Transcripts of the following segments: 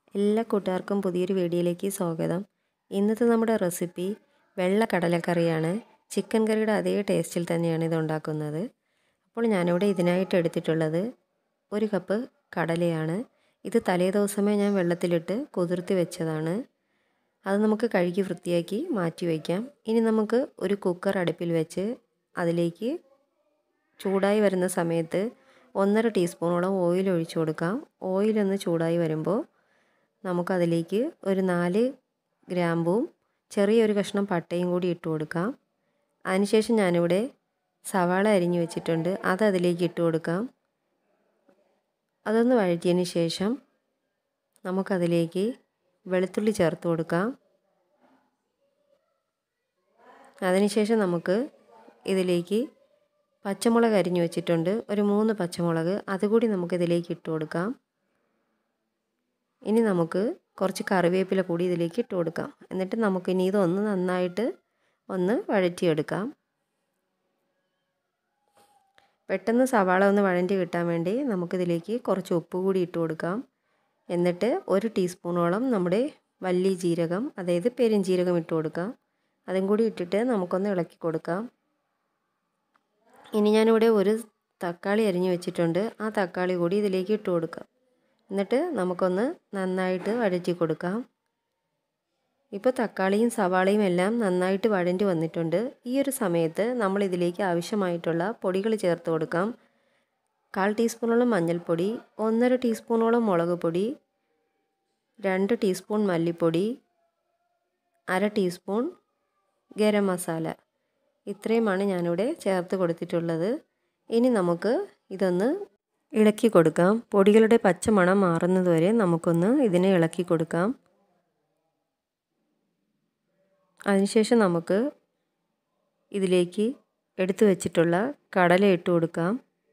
എല്ലാ കൂട്ടുകാർക്കും പുതിയൊരു വീഡിയോയിലേക്ക് സ്വാഗതം ഇന്നത്തെ നമ്മുടെ റെസിപ്പി വെള്ള കടലക്കറിയാണ് ചിക്കൻ കറിയുടെ അതേ ടേസ്റ്റിൽ തന്നെയാണ് ഇത് ഉണ്ടാക്കുന്നത് അപ്പോൾ ഞാനിവിടെ ഇതിനായിട്ട് എടുത്തിട്ടുള്ളത് ഒരു കപ്പ് കടലയാണ് ഇത് തലേ ദിവസമേ ഞാൻ വെള്ളത്തിലിട്ട് കുതിർത്തി വെച്ചതാണ് അത് നമുക്ക് കഴുകി വൃത്തിയാക്കി മാറ്റി വയ്ക്കാം ഇനി നമുക്ക് ഒരു കുക്കർ അടുപ്പിൽ വെച്ച് അതിലേക്ക് ചൂടായി വരുന്ന സമയത്ത് ഒന്നര ടീസ്പൂണോളം ഓയിൽ ഒഴിച്ചു കൊടുക്കാം ഓയിലൊന്ന് ചൂടായി വരുമ്പോൾ നമുക്കതിലേക്ക് ഒരു നാല് ഗ്രാമ്പും ചെറിയൊരു കഷ്ണം പട്ടയും കൂടി ഇട്ട് കൊടുക്കാം അതിനുശേഷം ഞാനിവിടെ സവാള അരിഞ്ഞു വെച്ചിട്ടുണ്ട് അത് അതിലേക്ക് ഇട്ട് കൊടുക്കാം അതൊന്ന് വഴറ്റിയതിന് ശേഷം നമുക്കതിലേക്ക് വെളുത്തുള്ളി ചേർത്ത് കൊടുക്കാം അതിനുശേഷം നമുക്ക് ഇതിലേക്ക് പച്ചമുളക് അരിഞ്ഞു വെച്ചിട്ടുണ്ട് ഒരു മൂന്ന് പച്ചമുളക് അതുകൂടി നമുക്കിതിലേക്ക് ഇട്ട് കൊടുക്കാം ഇനി നമുക്ക് കുറച്ച് കറിവേപ്പില കൂടി ഇതിലേക്ക് ഇട്ട് കൊടുക്കാം എന്നിട്ട് നമുക്കിനി ഇതൊന്ന് നന്നായിട്ട് ഒന്ന് വഴറ്റിയെടുക്കാം പെട്ടെന്ന് സവാള ഒന്ന് വഴറ്റി കിട്ടാൻ വേണ്ടി നമുക്കിതിലേക്ക് കുറച്ച് ഉപ്പ് കൂടി ഇട്ട് കൊടുക്കാം എന്നിട്ട് ഒരു ടീസ്പൂണോളം നമ്മുടെ വല്ലി ജീരകം അതായത് പെരുംജീരകം ഇട്ട് കൊടുക്കാം അതും കൂടി ഇട്ടിട്ട് നമുക്കൊന്ന് ഇളക്കി കൊടുക്കാം ഇനി ഞാനിവിടെ ഒരു തക്കാളി അരിഞ്ഞു വെച്ചിട്ടുണ്ട് ആ തക്കാളി കൂടി ഇതിലേക്ക് ഇട്ട് കൊടുക്കാം എന്നിട്ട് നമുക്കൊന്ന് നന്നായിട്ട് വഴറ്റി കൊടുക്കാം ഇപ്പോൾ തക്കാളിയും സവാളയും എല്ലാം നന്നായിട്ട് വഴണ്ടി വന്നിട്ടുണ്ട് ഈ ഒരു സമയത്ത് നമ്മൾ ഇതിലേക്ക് ആവശ്യമായിട്ടുള്ള പൊടികൾ ചേർത്ത് കൊടുക്കാം കാൽ ടീസ്പൂണോളം മഞ്ഞൾപ്പൊടി ഒന്നര ടീസ്പൂണോളം മുളക് പൊടി രണ്ട് ടീസ്പൂൺ മല്ലിപ്പൊടി അര ടീസ്പൂൺ ഗരം മസാല ഇത്രയുമാണ് ഞാനിവിടെ ചേർത്ത് കൊടുത്തിട്ടുള്ളത് ഇനി നമുക്ക് ഇതൊന്ന് ഇളക്കി കൊടുക്കാം പൊടികളുടെ പച്ചമണം മാറുന്നതുവരെ നമുക്കൊന്ന് ഇതിനെ ഇളക്കി കൊടുക്കാം അതിനുശേഷം നമുക്ക് ഇതിലേക്ക് എടുത്തു വച്ചിട്ടുള്ള കടല ഇട്ട് കൊടുക്കാം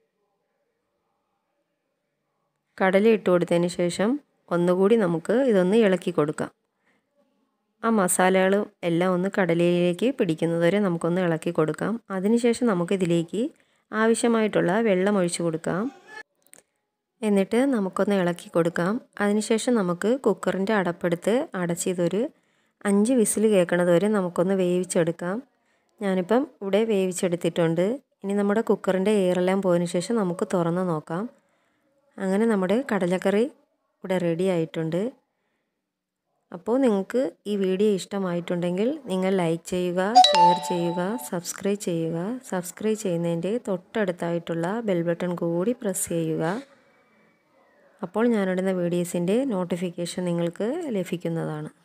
കടല ഇട്ട് കൊടുത്തതിന് ശേഷം ഒന്നുകൂടി നമുക്ക് ഇതൊന്ന് ഇളക്കി കൊടുക്കാം ആ മസാലകളും എല്ലാം ഒന്ന് കടലയിലേക്ക് പിടിക്കുന്നതുവരെ നമുക്കൊന്ന് ഇളക്കി കൊടുക്കാം അതിനുശേഷം നമുക്കിതിലേക്ക് ആവശ്യമായിട്ടുള്ള വെള്ളം ഒഴിച്ചു കൊടുക്കാം എന്നിട്ട് നമുക്കൊന്ന് ഇളക്കി കൊടുക്കാം അതിനുശേഷം നമുക്ക് കുക്കറിൻ്റെ അടപ്പെടുത്ത് അടച്ച് ഇതൊരു അഞ്ച് വിസിൽ കേൾക്കണത് വരെ നമുക്കൊന്ന് വേവിച്ചെടുക്കാം ഞാനിപ്പം ഇവിടെ വേവിച്ചെടുത്തിട്ടുണ്ട് ഇനി നമ്മുടെ കുക്കറിൻ്റെ എയറെല്ലാം പോയതിന് ശേഷം നമുക്ക് തുറന്ന് നോക്കാം അങ്ങനെ നമ്മുടെ കടലക്കറി ഇവിടെ റെഡി ആയിട്ടുണ്ട് അപ്പോൾ നിങ്ങൾക്ക് ഈ വീഡിയോ ഇഷ്ടമായിട്ടുണ്ടെങ്കിൽ നിങ്ങൾ ലൈക്ക് ചെയ്യുക ഷെയർ ചെയ്യുക സബ്സ്ക്രൈബ് ചെയ്യുക സബ്സ്ക്രൈബ് ചെയ്യുന്നതിൻ്റെ തൊട്ടടുത്തായിട്ടുള്ള ബെൽ ബട്ടൺ കൂടി പ്രസ് ചെയ്യുക അപ്പോൾ ഞാനിടുന്ന വീഡിയോസിൻ്റെ നോട്ടിഫിക്കേഷൻ നിങ്ങൾക്ക് ലഭിക്കുന്നതാണ്